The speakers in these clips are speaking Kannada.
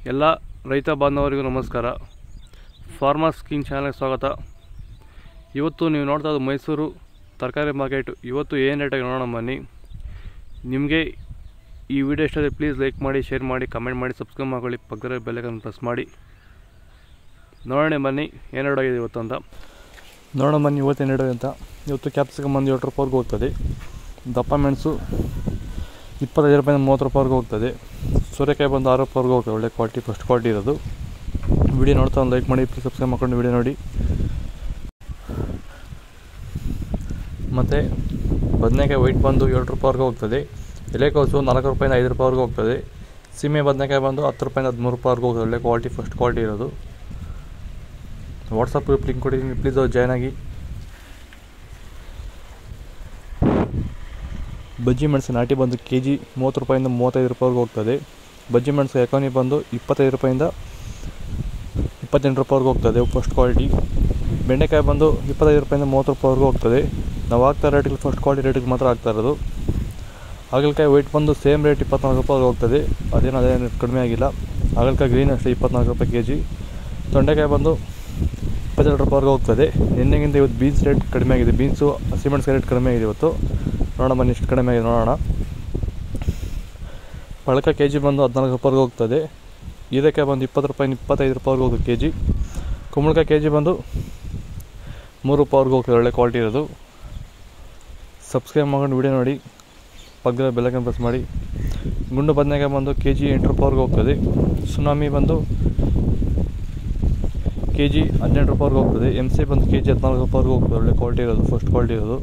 ಎಲ್ಲ ರೈತ ಬಾಂಧವರಿಗೂ ನಮಸ್ಕಾರ ಫಾರ್ಮರ್ಸ್ ಕಿಂಗ್ ಚಾನಲ್ಗೆ ಸ್ವಾಗತ ಇವತ್ತು ನೀವು ನೋಡ್ತಾ ಇರೋದು ಮೈಸೂರು ತರಕಾರಿ ಮಾರ್ಕೆಟ್ ಇವತ್ತು ಏನು ರೇಟಾಗಿ ನೋಡೋಣ ಬನ್ನಿ ನಿಮಗೆ ಈ ವಿಡಿಯೋ ಇಷ್ಟ ಪ್ಲೀಸ್ ಲೈಕ್ ಮಾಡಿ ಶೇರ್ ಮಾಡಿ ಕಮೆಂಟ್ ಮಾಡಿ ಸಬ್ಸ್ಕ್ರೈಬ್ ಮಾಡ್ಕೊಳ್ಳಿ ಪಕ್ಕದ ಬೆಲ್ಲೈಕನ್ ಪ್ರೆಸ್ ಮಾಡಿ ನೋಡೋಣ ಬನ್ನಿ ಏನು ರೇಟಾಗಿದೆ ಇವತ್ತು ಅಂತ ನೋಡೋಣ ಬನ್ನಿ ಇವತ್ತೇನು ರೇಟ್ ಅಂತ ಇವತ್ತು ಕ್ಯಾಪ್ಸಿಕಮ್ ಬಂದು ಏಳು ರೂಪಾಯಿಗೆ ಹೋಗ್ತದೆ ದಪ್ಪ ಮೆಣಸು ಇಪ್ಪತ್ತೈದು ರೂಪಾಯಿಂದ ಮೂವತ್ತು ರೂಪಾಯಿವರೆಗೂ ಹೋಗ್ತದೆ ಸೂರ್ಯಕಾಯಿ ಬಂದು ಆರು ರೂಪಾಯಿವರೆಗೂ ಹೋಗ್ತದೆ ಒಳ್ಳೆ ಕ್ವಾಲಿಟಿ ಫಸ್ಟ್ ಕ್ವಾಲಿಟಿ ಇರೋದು ವಿಡಿಯೋ ನೋಡ್ತಾ ಒಂದು ಲೈಕ್ ಮಾಡಿ ಪ್ಲೀಸ್ ಸಬ್ಸ್ಕ್ರೈಬ್ ಮಾಡ್ಕೊಂಡು ವಿಡಿಯೋ ನೋಡಿ ಮತ್ತು ಬದನೆಕಾಯಿ ವೈಟ್ ಬಂದು ಏಳು ರೂಪಾಯಿವರೆಗೂ ಹೋಗ್ತದೆ ಎಲೆಕೋಸು ನಾಲ್ಕು ರೂಪಾಯಿಂದ ಐದು ರೂಪಾಯಿವರೆಗೂ ಹೋಗ್ತದೆ ಸೀಮೆ ಬದನೆಕಾಯಿ ಬಂದು ಹತ್ತು ರೂಪಾಯಿಂದ ಹದಿಮೂರು ರೂಪಾಯಿವರೆಗೂ ಹೋಗ್ತದೆ ಒಳ್ಳೆ ಕ್ವಾಲಿಟಿ ಫಸ್ಟ್ ಕ್ವಾಲಿಟಿ ಇರೋದು ವಾಟ್ಸಪ್ ಗ್ರೂಪ್ ಲಿಂಕ್ ಕೊಟ್ಟಿದ್ದೀನಿ ಪ್ಲೀಸ್ ಅವ್ರು ಜಾಯ್ನ್ ಆಗಿ ಬಜ್ಜಿ ಮೆಣಸು ನಾಟಿ ಬಂದು ಕೆ ಜಿ ಮೂವತ್ತು ರೂಪಾಯಿಂದ ಮೂವತ್ತೈದು ರೂಪಾಯಿವರೆಗೂ ಹೋಗ್ತದೆ ಬಜ್ಜಿ ಮೆಣಸು ಎಕಾನಿ ಬಂದು ಇಪ್ಪತ್ತೈದು ರೂಪಾಯಿಂದ ಇಪ್ಪತ್ತೆಂಟು ರೂಪಾಯಿವರೆಗೂ ಹೋಗ್ತದೆ ಫಸ್ಟ್ ಕ್ವಾಲಿಟಿ ಬೆಂಡೆಕಾಯಿ ಬಂದು ಇಪ್ಪತ್ತೈದು ರೂಪಾಯಿಂದ ಮೂವತ್ತು ರೂಪಾಯಿವರೆಗೂ ಹೋಗ್ತದೆ ನಾವು ಹಾಕ್ತಾ ರೇಟಿಗೆ ಫಸ್ಟ್ ಕ್ವಾಲಿಟಿ ರೇಟಿಗೆ ಮಾತ್ರ ಹಾಕ್ತಾ ಇರೋದು ಹಾಗಲಕಾಯಿ ವೆಯ್ಟ್ ಬಂದು ಸೇಮ್ ರೇಟ್ ಇಪ್ಪತ್ನಾಲ್ಕು ರೂಪಾಯಿವರೆಗೂ ಹೋಗ್ತದೆ ಅದೇನು ಅದೇನು ಕಡಿಮೆ ಆಗಿಲ್ಲ ಹಾಗಲಕಾಯಿ ಗ್ರೀನ್ ಅಷ್ಟೇ ಇಪ್ಪತ್ನಾಲ್ಕು ರೂಪಾಯಿ ಕೆ ಜಿ ತೊಂಡೆಕಾಯಿ ಬಂದು ಇಪ್ಪತ್ತೆರಡು ರೂಪಾಯಿವರೆಗೂ ಹೋಗ್ತದೆ ನಿನ್ನೆಗಿಂತ ಇವತ್ತು ಬೀನ್ಸ್ ರೇಟ್ ಕಡಿಮೆ ಆಗಿದೆ ಬೀನ್ಸು ಹಸಿಮೆಣಸಿನ ರೇಟ್ ಕಡಿಮೆ ಆಗಿದೆ ಇವತ್ತು ನೋಡೋಣ ಬನ್ನಿ ಎಷ್ಟು ಕಡಿಮೆ ಆಗಿದೆ ನೋಡೋಣ ಪಳಕ ಕೆ ಜಿ ಬಂದು ಹದಿನಾಲ್ಕು ರೂಪಾಯಿಗೆ ಹೋಗ್ತದೆ ಹೀರೆಕಾಯಿ ಬಂದು ಇಪ್ಪತ್ತು ರೂಪಾಯಿ ಇಪ್ಪತ್ತೈದು ರೂಪಾಯಿಗೆ ಹೋಗುತ್ತೆ ಕೆ ಜಿ ಕುಂಬಳಕಾಯಿ ಕೆ ಜಿ ಬಂದು ಮೂರು ರೂಪಾಯಿವರೆಗೂ ಹೋಗ್ತದೆ ಒಳ್ಳೆ ಕ್ವಾಲಿಟಿ ಇರೋದು ಸಬ್ಸ್ಕ್ರೈಬ್ ಮಾಡ್ಕೊಂಡು ವಿಡಿಯೋ ನೋಡಿ ಪಕ್ಕದ ಬೆಲ್ಲೈಕನ್ ಪ್ರೆಸ್ ಮಾಡಿ ಗುಂಡು ಬದನೆಕಾಯಿ ಬಂದು ಕೆ ಜಿ ಎಂಟು ರೂಪಾಯಿವರೆಗೂ ಹೋಗ್ತದೆ ಸುನಾಮಿ ಬಂದು ಕೆ ಜಿ ಹದಿನೆಂಟು ರೂಪಾಯಿವರೆಗೂ ಹೋಗ್ತದೆ ಎಮ್ ಸಿ ಬಂದು ಕೆ ಜಿ ಹದಿನಾಲ್ಕು ರೂಪಾಯಿವರೆಗೂ ಹೋಗ್ತದೆ ಒಳ್ಳೆ ಕ್ವಾಲಿಟಿ ಇರೋದು ಫಸ್ಟ್ ಕ್ವಾಲಿಟಿ ಇರೋದು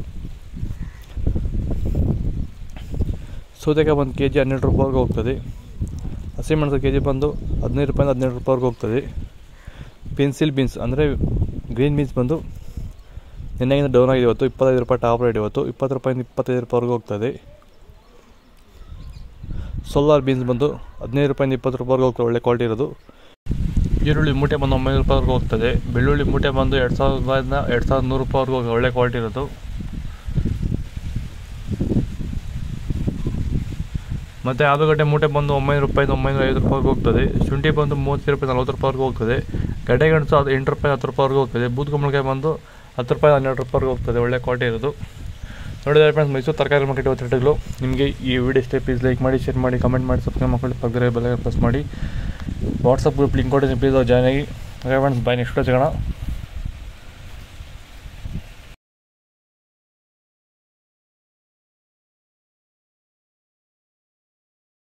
ಸೌತೆಕಾಯಿ ಬಂದು ಕೆ ಜಿ ಹನ್ನೆರಡು ರೂಪಾಯಿವರೆಗೂ ಹೋಗ್ತದೆ ಹಸಿಮೆಣಸು ಕೆ ಜಿ ಬಂದು ಹದಿನೈದು ರೂಪಾಯಿಂದ ಹದಿನೆಂಟು ರೂಪಾಯಿವರೆಗೂ ಹೋಗ್ತದೆ ಪೆನ್ಸಿಲ್ ಬೀನ್ಸ್ ಅಂದರೆ ಗ್ರೀನ್ ಬೀನ್ಸ್ ಬಂದು ನಿನ್ನೆಗಿಂತ ಡೌನ್ ಆಗಿದೆ ಇವತ್ತು ಇಪ್ಪತ್ತೈದು ರೂಪಾಯಿ ಟಾಪ್ ರೇಟ್ ಇವತ್ತು ಇಪ್ಪತ್ತು ರೂಪಾಯಿಂದ ಇಪ್ಪತ್ತೈದು ರೂಪಾಯಿವರೆಗೂ ಹೋಗ್ತದೆ ಸೋಲಾರ್ ಬೀನ್ಸ್ ಬಂದು ಹದಿನೈದು ರೂಪಾಯಿಂದ ಇಪ್ಪತ್ತು ರೂಪಾಯಿವರೆಗೂ ಹೋಗ್ತದೆ ಒಳ್ಳೆ ಕ್ವಾಲಿಟಿ ಇರೋದು ಈರುಳ್ಳಿ ಮೂಟೆ ಬಂದು ಒಂಬೈನೂರು ರೂಪಾಯಿವರೆಗೂ ಹೋಗ್ತದೆ ಬೆಳ್ಳುಳ್ಳಿ ಮೂಟೆ ಬಂದು ಎರಡು ಸಾವಿರದ ರೂಪಾಯಿಂದ ಎರಡು ಸಾವಿರದ ನೂರು ರೂಪಾಯಿವರೆಗೂ ಹೋಗ್ತದೆ ಒಳ್ಳೆ ಕ್ವಾಲಿಟಿ ಇರೋದು ಮತ್ತು ಆಲೂಗಡ್ಡೆ ಮೂಟೆ ಬಂದು ಒಂಬೈನೂರು ರೂಪಾಯಿಂದ ಒಂಬೈನೂರ ಐದು ರೂಪಾಯಿಗೆ ಹೋಗ್ತದೆ ಶುಂಠಿ ಬಂದು ಮೂವತ್ತು ರೂಪಾಯಿ ನಲ್ವತ್ತು ರೂಪಾಯಿವರೆಗೂ ಹೋಗ್ತದೆ ಗಡ್ಡೆಗೆಣಸು ಅದು ಎಂಟು ರೂಪಾಯಿ ಹತ್ತು ರೂಪಾಯಿವರೆಗೂ ಹೋಗ್ತದೆ ಬೂದ್ ಕುಂಬಳಕಾಯಿ ಬಂದು ಹತ್ತು ರೂಪಾಯಿ ಹನ್ನೆರಡು ರೂಪಾಯಿವರೆಗೂ ಹೋಗ್ತದೆ ಒಳ್ಳೆ ಕ್ವಾಲಿಟಿ ಇರೋದು ನೋಡಿದರೆ ಫ್ರೆಂಡ್ಸ್ ಮೈಸೂರು ತರಕಾರಿ ಮಾರ್ಕೆಟ್ ಇವತ್ತು ರೇಟ್ಗಳು ನಿಮಗೆ ಈ ವಿಡಿಯೋ ಇಷ್ಟ ಪ್ಲೀಸ್ ಲೈಕ್ ಮಾಡಿ ಶೇರ್ ಮಾಡಿ ಕಮೆಂಟ್ ಮಾಡಿ ಸಬ್ಸ್ಕ್ರೈಬ್ ಮಾಡ್ಕೊಳ್ಳಿ ಪಕ್ಕದ ಬೆಲ್ಲ ಪ್ರೆಸ್ ಮಾಡಿ ವಾಟ್ಸಪ್ ಗ್ರೂಪ್ ಲಿಂಕ್ ಕೊಟ್ಟಿದ್ದೀನಿ ಪ್ಲೀಸ್ ಅವ್ರು ಜಾಯ್ನ್ ಆಗಿ ಹಾಗೆ ಫ್ರೆಂಡ್ಸ್ ಬಾಯ್ ನೆಕ್ಸ್ಟ್ ಸಿಗೋಣ